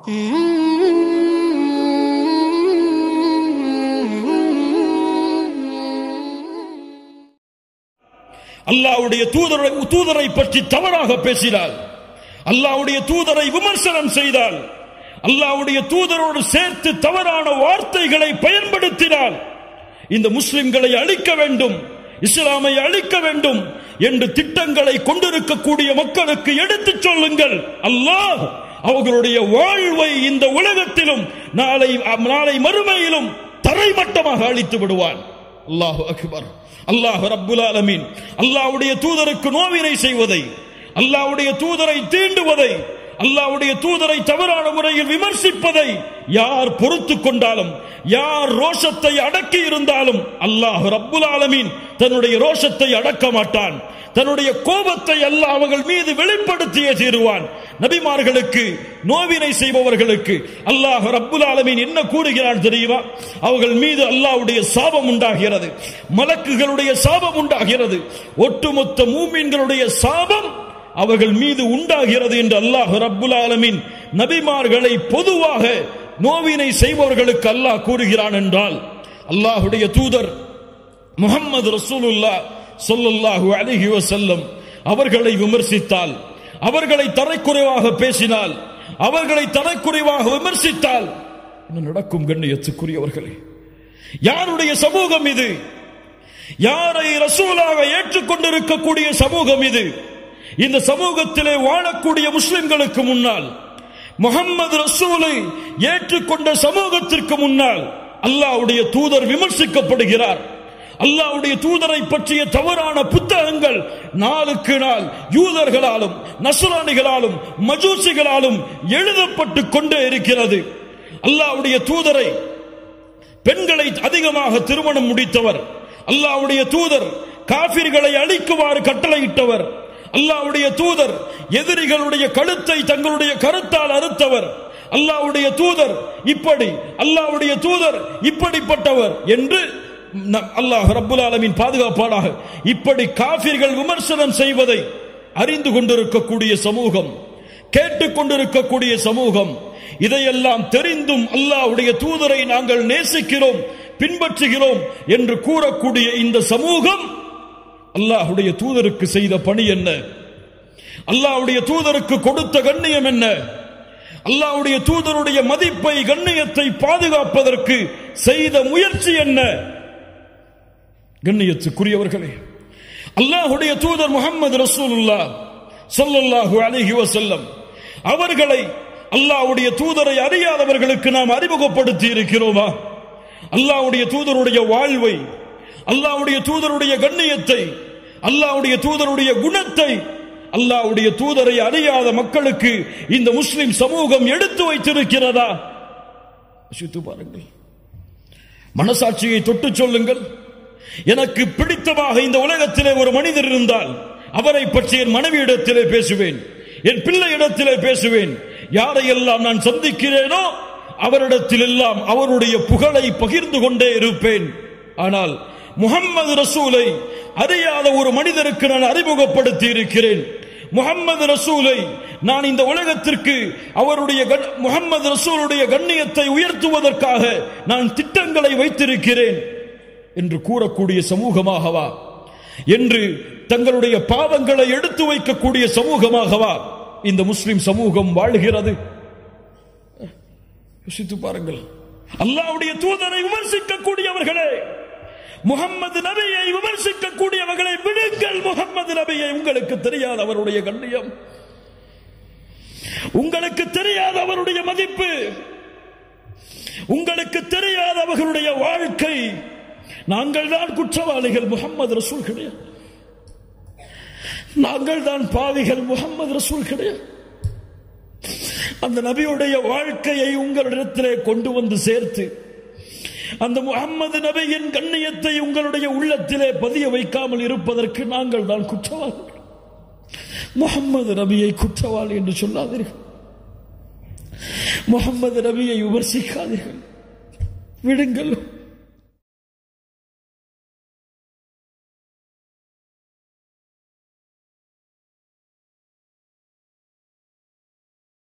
அல்லாவுடைய தூதரை தூதரை பற்றி தவறாக பேசினாள் அல்லாவுடைய தூதரை விமர்சனம் செய்தால் அல்லாவுடைய தூதரோடு சேர்த்து தவறான வார்த்தைகளை பயன்படுத்தினால் இந்த முஸ்லிம்களை அழிக்க வேண்டும் இஸ்லாமை அழிக்க வேண்டும் என்று திட்டங்களை கொண்டிருக்கக்கூடிய மக்களுக்கு எடுத்துச் சொல்லுங்கள் அல்லாஹ் அவர்களுடைய வாழ்வை இந்த உலகத்திலும் நாளை நாளை மறுமையிலும் தரைமட்டமாக அழித்து விடுவான் அல்லாஹு அக்பர் அல்லாஹ் ரப்புல் ஆலமீன் அல்லாஹ்வுடைய தூதருக்கு நோவினை செய்வதை அல்லாஹ்வுடைய தூதரை தீண்டுவதை அல்லாஹ்வுடைய தூதரை தவறான முறையில் விமர்சிப்பதை யார் பொறுத்து கொண்டாலும் யார் ரோஷத்தை அடக்கி இருந்தாலும் அல்லாஹ் ரப்புல் ஆலமீன் தன்னுடைய ரோஷத்தை அடக்க மாட்டான் தன்னுடைய கோபத்தை அல்லாஹ் அவர்கள் மீது வெளிப்படுத்தியே தீருவான் நபிமார்களுக்கு நோவினை செய்பவர்களுக்கு அல்லாஹ் ரப்புல் ஆலமீன் என்ன கூறுகிறான் தெரியுமா அவர்கள் மீது அல்லாஹ்வுடைய சாபம் உண்டாகிறது மலக்குகளுடைய சாபம் உண்டாகிறது ஒட்டுமொத்த மூமின்களுடைய சாபம் அவர்கள் மீது உண்டாகிறது என்று அல்லாஹ் ரப்புல் ஆலமீன் நபிமார்களை பொதுவாக நோவினை செய்பவர்களுக்கு அல்லாஹ் கூறுகிறான் என்றால் அல்லாஹுடைய தூதர் முகம்மது ரசூலுல்லா சொல்லல்லாஹு அலைஹி வஸல்லம் அவர்களை விமர்சித்தால் அவர்களை தரைக்குறைவாக பேசினால் அவர்களை தரைக்குறைவாக விமர்சித்தால் என்ன நடக்கும் கண்ணியத்துக்குரியவர்களே யாருடைய சமூகம் இது யாரை ரசூலாக ஏற்றுக்கொண்டிருக்கக்கூடிய சமூகம் இது இந்த சமூகத்திலே வாழக்கூடிய முஸ்லிம்களுக்கு முன்னால் முகம்மது ரசூலை ஏற்றுக்கொண்ட சமூகத்திற்கு முன்னால் அல்லாஹ்வுடைய தூதர் விமர்சிக்கப்படுகிறார் அல்லாஹ்வுடைய தூதரை பற்றிய தவறான புத்தகங்கள் நாளுக்கு நாள் யூதர்களாலும் நசுராணிகளாலும் மஜூசிகளாலும் எழுதப்பட்டு கொண்டே இருக்கிறது அல்லாஹ்வுடைய தூதரை பெண்களை அதிகமாக திருமணம் முடித்தவர் அல்லாஹ்வுடைய தூதர் காபிர்களை அழிக்குமாறு கட்டளையிட்டவர் அல்லாஹ்வுடைய தூதர் எதிரிகளுடைய கழுத்தை தங்களுடைய கருத்தால் அறுத்தவர் அல்லாஹ்வுடைய தூதர் இப்படி அல்லாஹ்வுடைய தூதர் இப்படிப்பட்டவர் என்று நம் அல்லாஹ் ரப்புல் ஆலமீன் பாதுகாப்பாளாக இப்படி காபிர்கள் விமர்சனம் செய்வதை அறிந்து கொண்டிருக்கக்கூடிய சமூகம் கேட்டுக்கொண்டிருக்கக்கூடிய சமூகம் இதையெல்லாம் தெரிந்தும் அல்லாஹ்வுடைய தூதரை நாங்கள் நேசிக்கிறோம் பின்பற்றுகிறோம் என்று கூறக்கூடிய இந்த சமூகம் அல்லாஹ்வுடைய தூதருக்கு செய்த பணி என்ன அல்லாஹ்வுடைய தூதருக்கு கொடுத்த கண்ணியம் என்ன அல்லாஹ்வுடைய தூதருடைய மதிப்பை கண்ணியத்தை பாதுகாப்பதற்கு செய்த முயற்சி என்ன கண்ணியத்துக்குரியவர்களே அல்லாஹ்வுடைய தூதர் முகமது ரசூலுல்லா ஸல்லல்லாஹு அலைஹி வஸல்லம் அவர்களை அல்லாஹ்வுடைய தூதரை அறியாதவர்களுக்கு நாம் அறிமுகப்படுத்தி இருக்கிறோமா அல்லாஹ்வுடைய தூதருடைய வாழ்வை அல்லாஹ்வுடைய தூதருடைய கண்ணியத்தை அல்லாஹ்வுடைய தூதருடைய குணத்தை அல்லாஹ்வுடைய தூதரை அறியாத மக்களுக்கு இந்த முஸ்லிம் சமூகம் எடுத்து வைத்திருக்கிறதா யோசித்து பாருங்கள் மனசாட்சியை தொட்டு சொல்லுங்கள் எனக்கு பிடித்தமாக இந்த உலகத்திலே ஒரு மனிதர் இருந்தால் அவரை பற்றி என் மனைவியிடத்திலே பேசுவேன் என் பிள்ளையிடத்திலே பேசுவேன் யாரையெல்லாம் நான் சந்திக்கிறேனோ அவரிடத்தில் எல்லாம் அவருடைய புகழை பகிர்ந்து கொண்டே இருப்பேன் ஆனால் முகம்மது ரசூலை அறியாத ஒரு மனிதருக்கு நான் அறிமுகப்படுத்தி இருக்கிறேன் முகம்மது ரசூலை நான் இந்த உலகத்திற்கு அவருடைய முகம்மது ரசூலுடைய கண்ணியத்தை உயர்த்துவதற்காக நான் திட்டங்களை வைத்திருக்கிறேன் என்று கூறக்கூடிய சமூகமாகவா என்று தங்களுடைய பாவங்களை எடுத்து வைக்கக்கூடிய சமூகமாகவா இந்த முஸ்லிம் சமூகம் வாழ்கிறது யோசித்து பாருங்கள் அல்லாவுடைய தூதரை விமர்சிக்கக்கூடியவர்களே முகம்மது நபியை விமர்சிக்கக்கூடியவர்களை விடுங்கள் முகம்மது நபியை உங்களுக்கு தெரியாத அவருடைய கண்ணியம் உங்களுக்கு தெரியாத அவருடைய மதிப்பு உங்களுக்கு தெரியாத அவர்களுடைய வாழ்க்கை நாங்கள் தான் குற்றவாளிகள் முகம்மது ரசூல் கிடையாது நாங்கள் தான் பாவிகள் முகம்மது ரசூல் கிடையாது அந்த நபியுடைய வாழ்க்கையை உங்களிடத்திலே கொண்டு வந்து சேர்த்து அந்த முகம்மது நபியின் கண்ணியத்தை உங்களுடைய உள்ளத்திலே பதிய வைக்காமல் இருப்பதற்கு நாங்கள் தான் குற்றவாளிகள் முகம்மது நபியை குற்றவாளி என்று சொல்லாதீர்கள் முகம்மது நபியை விமர்சிக்காதீர்கள் விடுங்கள்